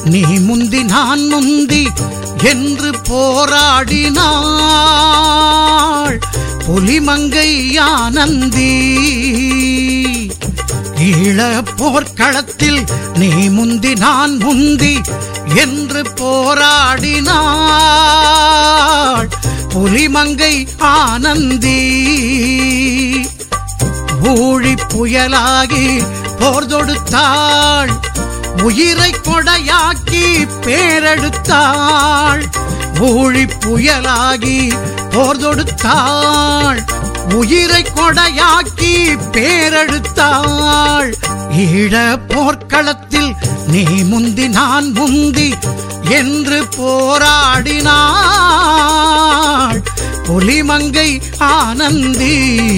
நீ முந்தி நான் முந்தி என்று போராடினாள் புலிமங்கை ஆனந்தி ஈழ போர்க்களத்தில் நீ முந்தி நான் முந்தி என்று போராடினாள் புலிமங்கை ஆனந்தி ஊழி புயலாகி போர் தொடுத்தாள் உயிரை கொடையாக்கி பேரெடுத்தாள் ஊழி புயலாகி போர் தொடுத்தாள் உயிரை கொடையாக்கி பேரெடுத்தாள் ஈழ போர்க்களத்தில் நீ முந்தி நான் முந்தி என்று போராடினாள் புலிமங்கை ஆனந்தி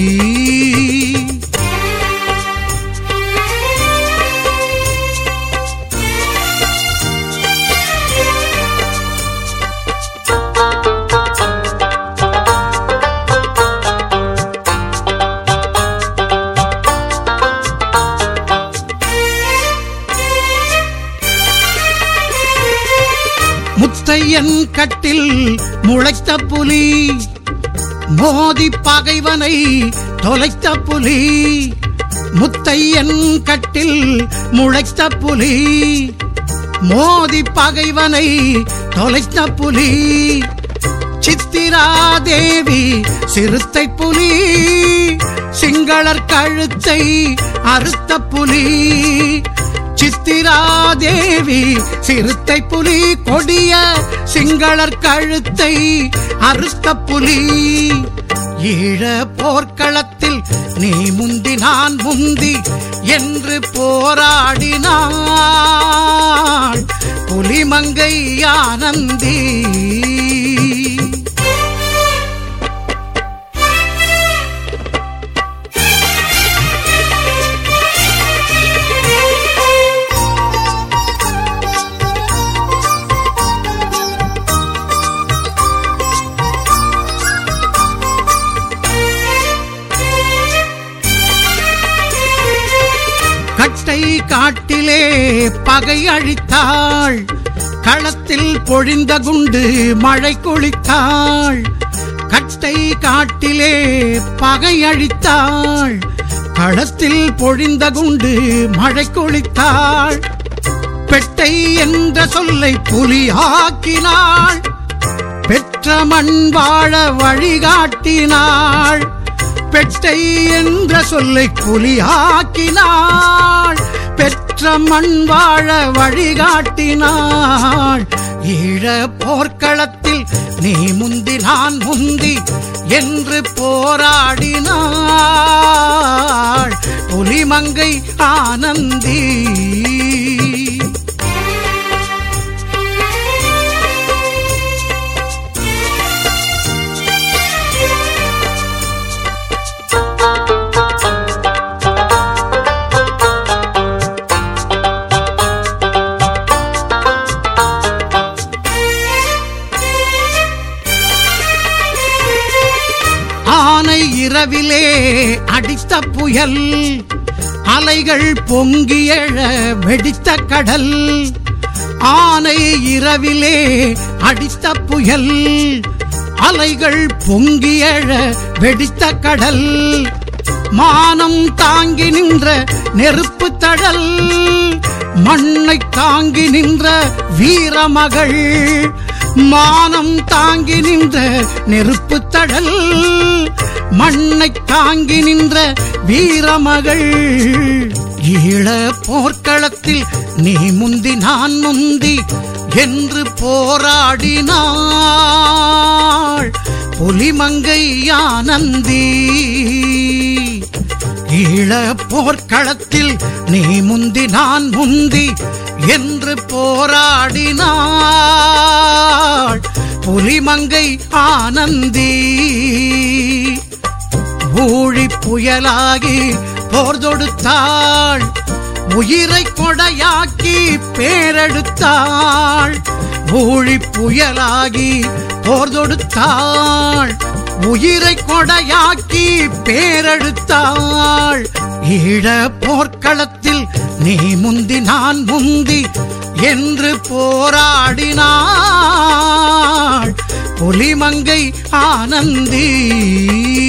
முத்தையன் கட்டில் முளைத்த புலி மோதி பகைவனை தொலைத்த புலி முத்தையன் கட்டில் முளைத்த புலி மோதி பகைவனை தொலைத்த புலி சித்திரா தேவி சிறுத்தை புலி சிங்களர் கழுத்தை அறுத்த புலி சித்திரா தேவி சிறுத்தை புலி கொடிய சிங்களர் கழுத்தை அறுத்த புலி ஈழ போர்க்களத்தில் நீ முந்தி நான் முந்தி என்று போராடினாள் புலிமங்கை ஆனந்தி கட்டை காட்டிலே பகை அழித்தாள் களத்தில் பொழிந்த குண்டு மழை கொளித்தாள் கட்டை காட்டிலே பகை அழித்தாள் களத்தில் பொழிந்த குண்டு மழை கொளித்தாள் பெட்டை என்ற சொல்லை புலியாக்கினாள் பெற்ற மண் வாழ வழிகாட்டினாள் பெட்டை என்ற சொல்லை புலியாக்கினாள் பெற்ற மண் வாழ வழிகாட்டினாள் ஈழ போர்க்களத்தில் நீ முந்தி நான் முந்தி என்று போராடினாள் புலிமங்கை ஆனந்தி ஆனை இரவிலே அடித்த புயல் அலைகள் பொங்கி எழ வெடித்த கடல் ஆனை இரவிலே அடித்த புயல் அலைகள் பொங்கி எழ வெடித்த கடல் மானம் தாங்கி நின்ற நெருப்பு தழல் மண்ணை தாங்கி நின்ற வீரமகள் மானம் தாங்கி நின்ற நெருப்பு தழல் மண்ணை தாங்கி நின்ற வீரமகள் ஈழ போர்க்களத்தில் நீ முந்தி நான் முந்தி என்று போராடினாள் புலிமங்கை ஆனந்தி ஈழ போர்க்களத்தில் நீ முந்தி நான் முந்தி என்று போராடினாள் புலிமங்கை ஆனந்தி ஊழி புயலாகி போர் தொடுத்தாள் உயிரை கொடையாக்கி பேரெடுத்தாள் ஊழி புயலாகி போர் தொடுத்தாள் உயிரை கொடையாக்கி பேரெடுத்தாள் ஈழ போர்க்களத்தில் நீ முந்தி நான் முந்தி என்று போராடினாள் பொலிமங்கை ஆனந்தி